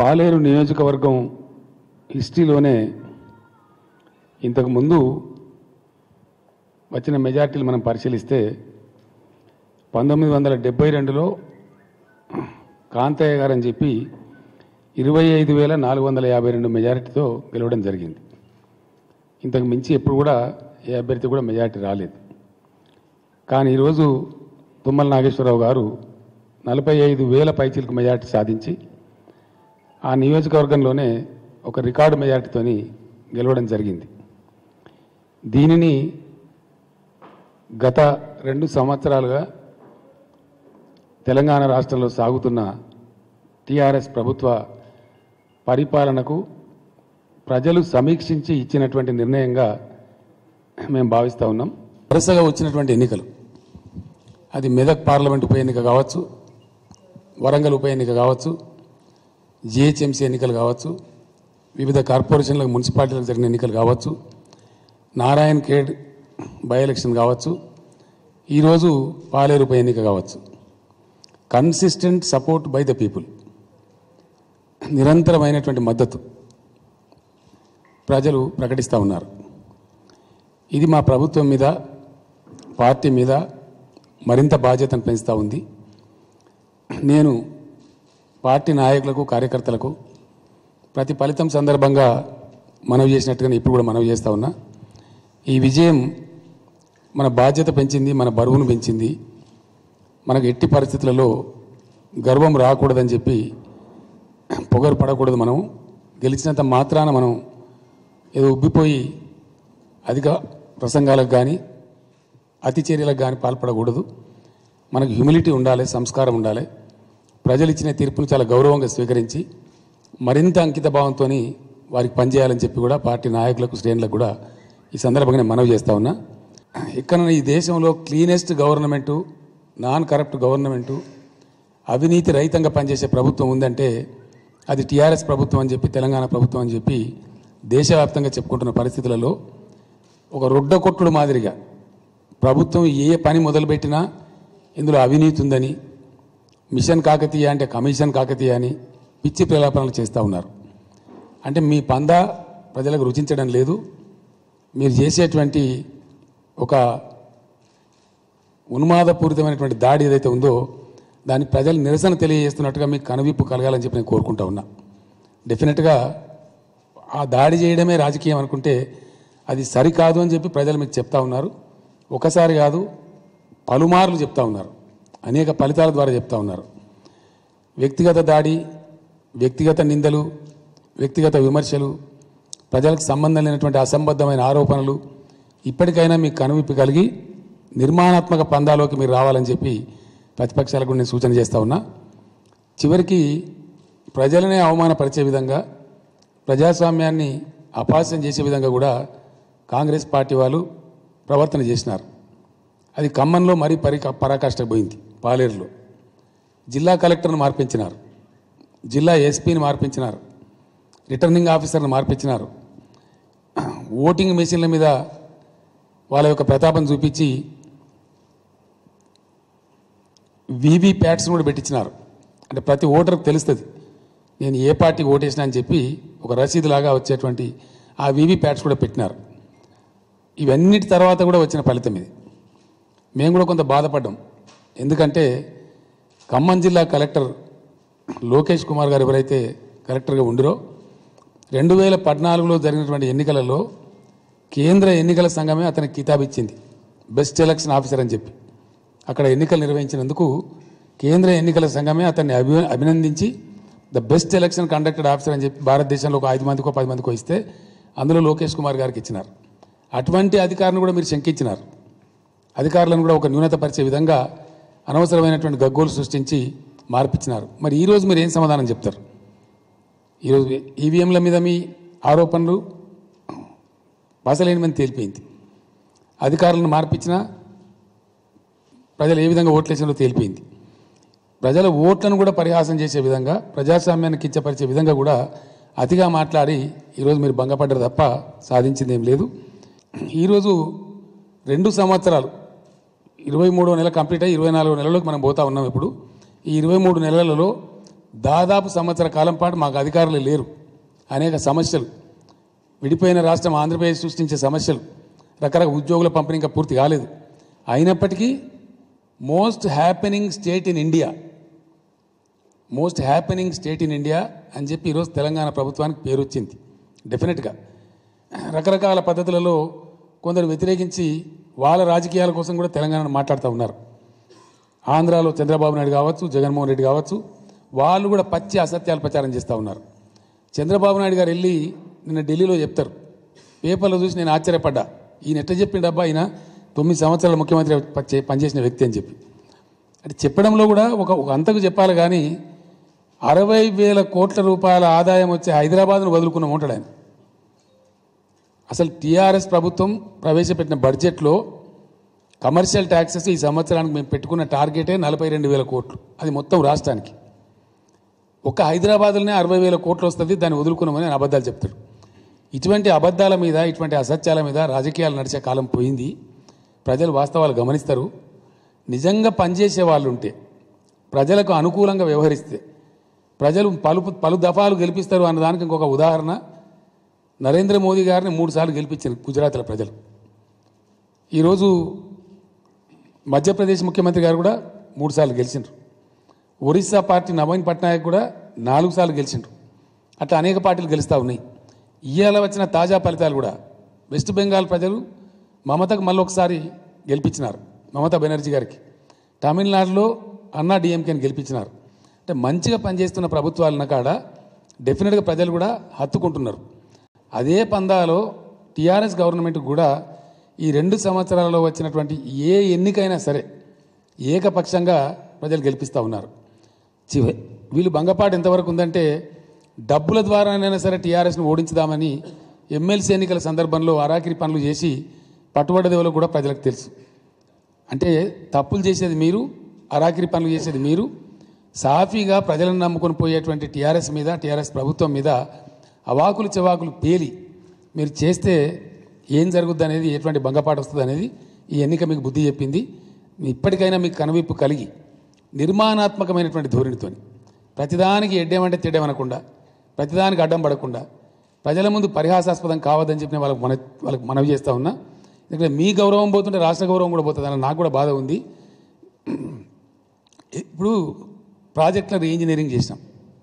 పాలేరు నియోజకవర్గం హిస్టరీలోనే ఇంతకు ముందు వచ్చిన మెజార్టీలు మనం పరిశీలిస్తే పంతొమ్మిది వందల డెబ్బై రెండులో కాంతయ్య గారు అని చెప్పి ఇరవై ఐదు వేల నాలుగు వందల యాభై రెండు మెజారిటీతో గెలవడం జరిగింది ఇంతకు మించి ఎప్పుడు కూడా ఏ అభ్యర్థి కూడా మెజారిటీ రాలేదు కానీ ఈరోజు తుమ్మల నాగేశ్వరరావు గారు నలభై ఐదు వేల పైచీలకు మెజారిటీ సాధించి ఆ నియోజకవర్గంలోనే ఒక రికార్డు మెజారిటీతోని గెలవడం జరిగింది దీనిని గత రెండు సంవత్సరాలుగా తెలంగాణ రాష్ట్రంలో సాగుతున్న టీఆర్ఎస్ ప్రభుత్వ పరిపాలనకు ప్రజలు సమీక్షించి ఇచ్చినటువంటి నిర్ణయంగా మేము భావిస్తూ ఉన్నాం వరుసగా వచ్చినటువంటి ఎన్నికలు అది మెదక్ పార్లమెంట్ ఉప ఎన్నిక కావచ్చు వరంగల్ ఉప ఎన్నిక కావచ్చు జిహెచ్ఎంసీ ఎన్నికలు కావచ్చు వివిధ కార్పొరేషన్లకు మున్సిపాలిటీలకు జరిగిన ఎన్నికలు కావచ్చు నారాయణ్ ఖేడ్ బై ఎలక్షన్ కావచ్చు ఈరోజు పాలేరు ఉప ఎన్నిక కావచ్చు consistent support by the people నిరంతరమైనటువంటి మద్దతు ప్రజలు ప్రకటిస్తూ ఉన్నారు ఇది మా ప్రభుత్వం మీద పార్టీ మీద మరింత బాధ్యతను పెంచుతూ ఉంది నేను పార్టీ నాయకులకు కార్యకర్తలకు ప్రతి ఫలితం సందర్భంగా మనవి చేసినట్టుగానే ఇప్పుడు కూడా మనవి చేస్తూ ఉన్నా ఈ విజయం మన బాధ్యత పెంచింది మన బరువును పెంచింది మనకు ఎట్టి పరిస్థితులలో గర్వం రాకూడదని చెప్పి పొగరు పడకూడదు మనం గెలిచినంత మాత్రాన మనం ఏదో ఉబ్బిపోయి అధిక ప్రసంగాలకు కానీ అతి చర్యలకు కానీ పాల్పడకూడదు మనకు హ్యూమిలిటీ ఉండాలి సంస్కారం ఉండాలి ప్రజలు ఇచ్చిన తీర్పును చాలా గౌరవంగా స్వీకరించి మరింత అంకిత భావంతో వారికి పనిచేయాలని చెప్పి కూడా పార్టీ నాయకులకు శ్రేణులకు కూడా ఈ సందర్భంగా నేను మనవి చేస్తా ఉన్నా ఇక్కడ ఈ దేశంలో cleanest government non corrupt government అవినీతి రహితంగా పనిచేసే ప్రభుత్వం ఉందంటే అది టీఆర్ఎస్ ప్రభుత్వం అని చెప్పి తెలంగాణ ప్రభుత్వం అని చెప్పి దేశవ్యాప్తంగా చెప్పుకుంటున్న పరిస్థితులలో ఒక రొడ్డ కొట్టుడు మాదిరిగా ప్రభుత్వం ఏ పని మొదలుపెట్టినా ఇందులో అవినీతి ఉందని మిషన్ కాకతీయ అంటే కమిషన్ కాకతీయ అని పిచ్చి ప్రలాపనలు చేస్తూ ఉన్నారు అంటే మీ పందా ప్రజలకు రుచించడం లేదు మీరు చేసేటువంటి ఒక ఉన్మాదపూరితమైనటువంటి దాడి ఏదైతే ఉందో దాని ప్రజలు నిరసన తెలియజేస్తున్నట్టుగా మీకు కనువిప్పు కలగాలని చెప్పి నేను కోరుకుంటా ఉన్నా డెఫినెట్గా ఆ దాడి చేయడమే రాజకీయం అనుకుంటే అది సరికాదు అని చెప్పి ప్రజలు మీకు చెప్తా ఉన్నారు ఒకసారి కాదు పలుమార్లు చెప్తా ఉన్నారు అనేక ఫలితాల ద్వారా చెప్తా ఉన్నారు వ్యక్తిగత దాడి వ్యక్తిగత నిందలు వ్యక్తిగత విమర్శలు ప్రజలకు సంబంధం లేనటువంటి అసంబద్ధమైన ఆరోపణలు ఇప్పటికైనా మీకు కనువిప్పి కలిగి నిర్మాణాత్మక పందాలోకి మీరు రావాలని చెప్పి ప్రతిపక్షాలకు కూడా నేను సూచన చేస్తా ఉన్నా చివరికి ప్రజలనే అవమానపరిచే విధంగా ప్రజాస్వామ్యాన్ని అపహాస్యం చేసే విధంగా కూడా కాంగ్రెస్ పార్టీ వాళ్ళు ప్రవర్తన చేసినారు అది ఖమ్మంలో మరీ పరి పరాకాష్ట పోయింది పాలేరులో జిల్లా కలెక్టర్ను మార్పించినారు జిల్లా ఎస్పీని మార్పించినారు రిటర్నింగ్ ఆఫీసర్ని మార్పించినారు ఓటింగ్ మెషిన్ల మీద వాళ్ళ యొక్క ప్రతాపం చూపించి వీవీ ప్యాట్స్ కూడా పెట్టించినారు అంటే ప్రతి ఓటర్కి తెలుస్తుంది నేను ఏ పార్టీకి ఓటేసినా అని చెప్పి ఒక రసీదు లాగా వచ్చేటువంటి ఆ వీవీ ప్యాట్స్ కూడా పెట్టినారు ఇవన్నిటి తర్వాత కూడా వచ్చిన ఫలితం ఇది మేము కూడా కొంత బాధపడ్డాం ఎందుకంటే ఖమ్మం జిల్లా కలెక్టర్ లోకేష్ కుమార్ గారు ఎవరైతే కలెక్టర్గా ఉండిరో రెండు వేల పద్నాలుగులో జరిగినటువంటి ఎన్నికలలో కేంద్ర ఎన్నికల సంఘమే అతనికి కితాబ్ ఇచ్చింది బెస్ట్ ఎలక్షన్ ఆఫీసర్ అని చెప్పి అక్కడ ఎన్నికలు నిర్వహించినందుకు కేంద్ర ఎన్నికల సంఘమే అతన్ని అభి అభినందించి the best election conducted officer అని చెప్పి భారతదేశంలో ఒక ఐదు మందికో పది మందికో ఇస్తే అందులో లోకేష్ కుమార్ గారికి ఇచ్చినారు అటువంటి అధికారులను కూడా మీరు శంకించినారు అధికారులను కూడా ఒక న్యూనతపరిచే విధంగా అనవసరమైనటువంటి గగ్గోలు సృష్టించి మార్పించినారు మరి ఈరోజు మీరు ఏం సమాధానం చెప్తారు ఈరోజు ఈవీఎంల మీద మీ ఆరోపణలు బసలేనిమని తేలిపోయింది అధికారులను మార్పించినా ప్రజలు ఏ విధంగా ఓట్లేసినో తేలిపోయింది ప్రజల ఓట్లను కూడా పరిహాసం చేసే విధంగా ప్రజాస్వామ్యాన్ని కించపరిచే విధంగా కూడా అతిగా మాట్లాడి ఈరోజు మీరు భంగపడ్డారు తప్ప సాధించింది ఏం లేదు ఈరోజు రెండు సంవత్సరాలు ఇరవై మూడో నెల కంప్లీట్ అయ్యి ఇరవై నాలుగో నెలలోకి మనం పోతా ఉన్నాం ఇప్పుడు ఈ ఇరవై మూడు నెలలలో దాదాపు సంవత్సర కాలం పాటు మాకు అధికారులు లేరు అనేక సమస్యలు విడిపోయిన రాష్ట్రం ఆంధ్రప్రదేశ్ సృష్టించే సమస్యలు రకరకాల ఉద్యోగుల పంపిణీ ఇంకా పూర్తి కాలేదు అయినప్పటికీ most happening state in India most happening state in India అని చెప్పి ఈరోజు తెలంగాణ ప్రభుత్వానికి పేరు వచ్చింది డెఫినెట్గా రకరకాల పద్ధతులలో కొందరు వ్యతిరేకించి వాళ్ళ రాజకీయాల కోసం కూడా తెలంగాణను మాట్లాడుతూ ఉన్నారు ఆంధ్రాలో చంద్రబాబు నాయుడు కావచ్చు జగన్మోహన్ రెడ్డి కావచ్చు వాళ్ళు కూడా పచ్చి అసత్యాలు ప్రచారం చేస్తూ ఉన్నారు చంద్రబాబు నాయుడు గారు వెళ్ళి నిన్న ఢిల్లీలో చెప్తారు పేపర్లో చూసి నేను ఆశ్చర్యపడ్డా ఈయన ఎట్లా చెప్పిండబ్బా ఈయన తొమ్మిది సంవత్సరాల ముఖ్యమంత్రి ప- పనిచేసిన వ్యక్తి అని చెప్పి అంటే చెప్పడంలో కూడా ఒక ఒక అంతకు చెప్పాలి కానీ అరవై వేల కోట్ల రూపాయల ఆదాయం వచ్చే హైదరాబాద్ను వదులుకున్న ఉంటాడు ఆయన అసలు టీఆర్ఎస్ ప్రభుత్వం ప్రవేశపెట్టిన బడ్జెట్లో కమర్షియల్ ట్యాక్సెస్ ఈ సంవత్సరానికి మేము పెట్టుకున్న టార్గెటే నలభై రెండు వేల కోట్లు అది మొత్తం రాష్ట్రానికి ఒక్క హైదరాబాద్లోనే అరవై వేల కోట్లు వస్తుంది దాన్ని వదులుకున్నామని ఆయన అబద్ధాలు చెప్తాడు ఇటువంటి అబద్ధాల మీద ఇటువంటి అసత్యాల మీద రాజకీయాలు నడిచే కాలం పోయింది ప్రజలు వాస్తవాలు గమనిస్తారు నిజంగా పనిచేసే వాళ్ళు ఉంటే ప్రజలకు అనుకూలంగా వ్యవహరిస్తే ప్రజలు పలు పలు దఫాలు గెలిపిస్తారు అన్న దానికి ఇంకొక ఉదాహరణ నరేంద్ర మోదీ గారిని మూడు సార్లు గెలిపించారు గుజరాత్ల ప్రజలు ఈరోజు మధ్యప్రదేశ్ ముఖ్యమంత్రి గారు కూడా మూడు సార్లు గెలిచిండ్రు ఒరిస్సా పార్టీ నవీన్ పట్నాయక్ కూడా నాలుగు సార్లు గెలిచిండ్రు అట్లా అనేక పార్టీలు గెలుస్తూ ఉన్నాయి ఇవాళ వచ్చిన తాజా ఫలితాలు కూడా వెస్ట్ బెంగాల్ ప్రజలు మమతకు మళ్ళీ ఒకసారి గెలిపించినారు మమతా బెనర్జీ గారికి తమిళనాడులో అన్నా డిఎంకేని గెలిపించినారు అంటే మంచిగా పనిచేస్తున్న ప్రభుత్వాలున్న కాడ డెఫినెట్గా ప్రజలు కూడా హత్తుకుంటున్నారు అదే పందాలో టీఆర్ఎస్ గవర్నమెంట్ కూడా ఈ రెండు సంవత్సరాలలో వచ్చినటువంటి ఏ ఎన్నికైనా సరే ఏకపక్షంగా ప్రజలు గెలిపిస్తూ ఉన్నారు చివరి వీళ్ళు భంగపాటు ఎంతవరకు ఉందంటే డబ్బుల ద్వారానైనా సరే టీఆర్ఎస్ను ఓడించుదామని ఎమ్మెల్సీ ఎన్నికల సందర్భంలో అరాకిరి పనులు చేసి పట్టుబడ్డదేవలో కూడా ప్రజలకు తెలుసు అంటే తప్పులు చేసేది మీరు అరాకిరి పనులు చేసేది మీరు సాఫీగా ప్రజలను నమ్ముకొని పోయేటువంటి టీఆర్ఎస్ మీద టీఆర్ఎస్ ప్రభుత్వం మీద అవాకులు చెవాకులు పేలి మీరు చేస్తే ఏం జరుగుద్ది అనేది ఎటువంటి భంగపాటు వస్తుంది అనేది ఈ ఎన్నిక మీకు బుద్ధి చెప్పింది ఇప్పటికైనా మీకు కనువిప్పు కలిగి నిర్మాణాత్మకమైనటువంటి ధోరణితోని ప్రతిదానికి ఎడ్డేమంటే తిడ్డమనకుండా ప్రతిదానికి అడ్డం పడకుండా ప్రజల ముందు పరిహాసాస్పదం కావద్దని చెప్పి నేను వాళ్ళకి మన వాళ్ళకి మనవి చేస్తా ఉన్నా ఎందుకంటే మీ గౌరవం పోతుంటే రాష్ట్ర గౌరవం కూడా పోతుంది అని నాకు కూడా బాధ ఉంది ఇప్పుడు ప్రాజెక్టుల రీఇంజనీరింగ్ చేసినాం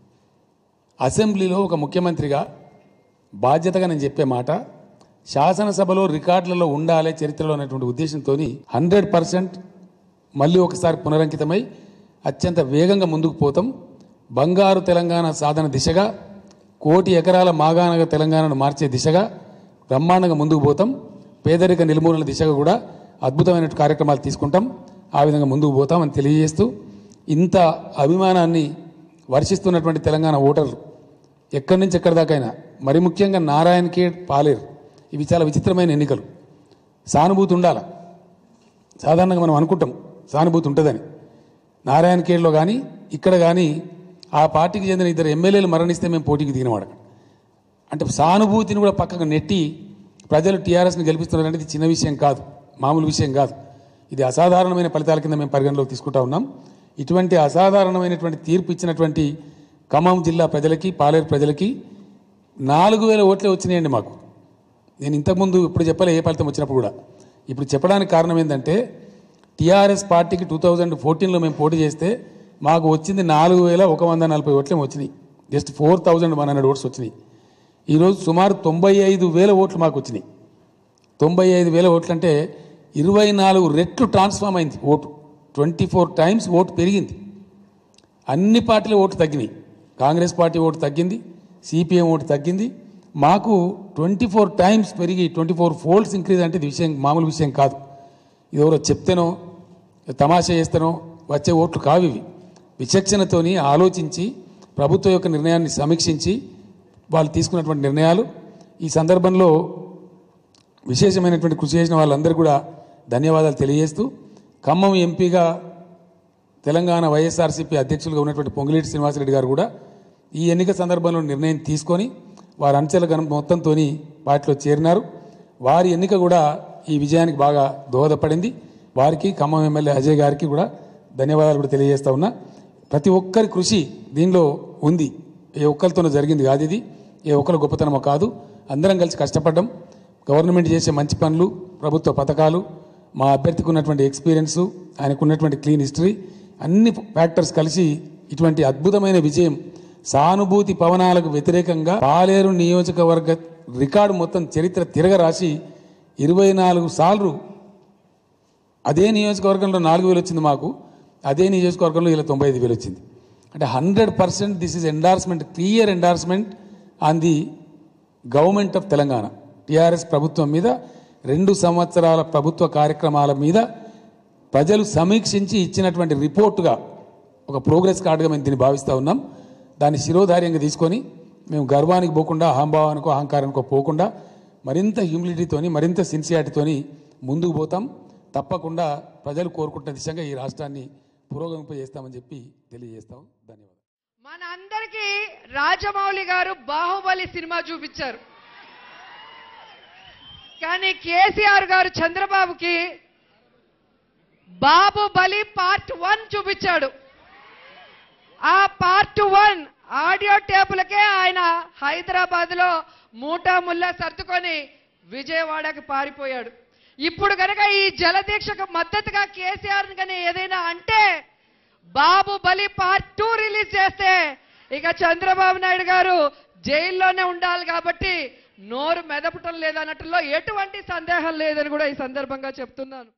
అసెంబ్లీలో ఒక ముఖ్యమంత్రిగా బాధ్యతగా నేను చెప్పే మాట శాసనసభలో రికార్డులలో ఉండాలి చరిత్రలో అనేటువంటి ఉద్దేశంతో హండ్రెడ్ పర్సెంట్ మళ్ళీ ఒకసారి పునరంకితమై అత్యంత వేగంగా ముందుకు పోతాం బంగారు తెలంగాణ సాధన దిశగా కోటి ఎకరాల మాగానగ తెలంగాణను మార్చే దిశగా బ్రహ్మాండంగా ముందుకు పోతాం పేదరిక నిర్మూలన దిశగా కూడా అద్భుతమైన కార్యక్రమాలు తీసుకుంటాం ఆ విధంగా ముందుకు పోతామని తెలియజేస్తూ ఇంత అభిమానాన్ని వర్షిస్తున్నటువంటి తెలంగాణ ఓటర్లు ఎక్కడి నుంచి ఎక్కడి దాకైనా మరి ముఖ్యంగా నారాయణ ఖేడ్ పాలేరు ఇవి చాలా విచిత్రమైన ఎన్నికలు సానుభూతి ఉండాలి సాధారణంగా మనం అనుకుంటాం సానుభూతి ఉంటుందని నారాయణ ఖేడ్లో కానీ ఇక్కడ కానీ ఆ పార్టీకి చెందిన ఇద్దరు ఎమ్మెల్యేలు మరణిస్తే మేము పోటీకి దిగినవాడు అంటే సానుభూతిని కూడా పక్కకు నెట్టి ప్రజలు టీఆర్ఎస్ని గెలిపిస్తున్నారంటే ఇది చిన్న విషయం కాదు మామూలు విషయం కాదు ఇది అసాధారణమైన ఫలితాల కింద మేము పరిగణలోకి తీసుకుంటా ఉన్నాం ఇటువంటి అసాధారణమైనటువంటి తీర్పు ఇచ్చినటువంటి ఖమ్మం జిల్లా ప్రజలకి పాలేరు ప్రజలకి నాలుగు వేల ఓట్లే వచ్చినాయండి మాకు నేను ఇంతకుముందు ఇప్పుడు చెప్పలే ఏ ఫలితం వచ్చినప్పుడు కూడా ఇప్పుడు చెప్పడానికి కారణం ఏంటంటే టీఆర్ఎస్ పార్టీకి టూ థౌజండ్ ఫోర్టీన్లో మేము పోటీ చేస్తే మాకు వచ్చింది నాలుగు వేల ఒక వంద నలభై ఓట్లే వచ్చినాయి just four thousand one hundred votes వచ్చినాయి ఈరోజు సుమారు తొంభై ఐదు వేల ఓట్లు మాకు వచ్చినాయి తొంభై ఐదు వేల ఓట్లు అంటే ఇరవై నాలుగు రెట్లు ట్రాన్స్ఫార్మ్ అయింది vote twenty four times vote పెరిగింది అన్ని పార్టీల ఓటు తగ్గినాయి కాంగ్రెస్ పార్టీ ఓటు తగ్గింది సిపిఎం ఓటు తగ్గింది మాకు ట్వంటీ ఫోర్ టైమ్స్ పెరిగి ట్వంటీ ఫోర్ ఫోల్డ్స్ ఇంక్రీజ్ అంటే ఇది విషయం మామూలు విషయం కాదు ఇది ఎవరో చెప్తేనో తమాషా చేస్తేనో వచ్చే ఓట్లు కావు ఇవి విచక్షణతోని ఆలోచించి ప్రభుత్వం యొక్క నిర్ణయాన్ని సమీక్షించి వాళ్ళు తీసుకున్నటువంటి నిర్ణయాలు ఈ సందర్భంలో విశేషమైనటువంటి కృషి చేసిన వాళ్ళందరూ కూడా ధన్యవాదాలు తెలియజేస్తూ ఖమ్మం ఎంపీగా తెలంగాణ వైఎస్ఆర్సీపీ అధ్యక్షులుగా ఉన్నటువంటి పొంగిలేటి శ్రీనివాసరెడ్డి గారు కూడా ఈ ఎన్నిక సందర్భంలో నిర్ణయం తీసుకొని వారి అంచెల గణం మొత్తంతో పార్టీలో చేరినారు వారి ఎన్నిక కూడా ఈ విజయానికి బాగా దోహదపడింది వారికి ఖమ్మం ఎమ్మెల్యే అజయ్ గారికి కూడా ధన్యవాదాలు కూడా తెలియజేస్తా ఉన్నా ప్రతి ఒక్కరి కృషి దీనిలో ఉంది ఏ ఒక్కరితోనూ జరిగింది కాదు ఇది ఏ ఒక్కరి గొప్పతనమో కాదు అందరం కలిసి కష్టపడ్డం గవర్నమెంట్ చేసే మంచి పనులు ప్రభుత్వ పథకాలు మా అభ్యర్థికి ఉన్నటువంటి ఎక్స్పీరియన్సు ఆయనకు ఉన్నటువంటి క్లీన్ హిస్టరీ అన్ని ఫ్యాక్టర్స్ కలిసి ఇటువంటి అద్భుతమైన విజయం సానుభూతి పవనాలకు వ్యతిరేకంగా పాలేరు నియోజకవర్గ రికార్డు మొత్తం చరిత్ర తిరగరాసి ఇరవై నాలుగు సార్లు అదే నియోజకవర్గంలో నాలుగు వేలు వచ్చింది మాకు అదే నియోజకవర్గంలో ఇలా తొంభై ఐదు వేలు వచ్చింది అంటే hundred percent this is endorsement clear endorsement on the government of Telangana TRS ప్రభుత్వం మీద రెండు సంవత్సరాల ప్రభుత్వ కార్యక్రమాల మీద ప్రజలు సమీక్షించి ఇచ్చినటువంటి రిపోర్టుగా ఒక ప్రోగ్రెస్ కార్డుగా మేము దీన్ని భావిస్తూ ఉన్నాం దాన్ని శిరోధార్యంగా తీసుకొని మేము గర్వానికి పోకుండా అహంభావానికో అహంకారానికో పోకుండా మరింత హ్యూమిలిటీతోని మరింత సిన్సియారిటీతోని ముందుకు పోతాం తప్పకుండా ప్రజలు కోరుకుంటున్న దిశగా ఈ రాష్ట్రాన్ని పురోగమింపజేస్తామని చెప్పి తెలియజేస్తాం ధన్యవాదాలు మన అందరికీ రాజమౌళి గారు బాహుబలి సినిమా చూపించారు కానీ కేసీఆర్ గారు చంద్రబాబుకి బాబుబలి పార్ట్ వన్ చూపించాడు ఆ పార్ట్ వన్ ఆడియో టేపులకే ఆయన హైదరాబాద్ లో మూటా ముల్లా సర్దుకొని విజయవాడకి పారిపోయాడు ఇప్పుడు కనుక ఈ జలదీక్షకు మద్దతుగా కేసీఆర్ కనుక ఏదైనా అంటే బాబు బలి పార్ట్ టూ రిలీజ్ చేస్తే ఇక చంద్రబాబు నాయుడు గారు జైల్లోనే ఉండాలి కాబట్టి నోరు మెదపటం లేదన్నట్టులో ఎటువంటి సందేహం లేదని కూడా ఈ సందర్భంగా చెప్తున్నాను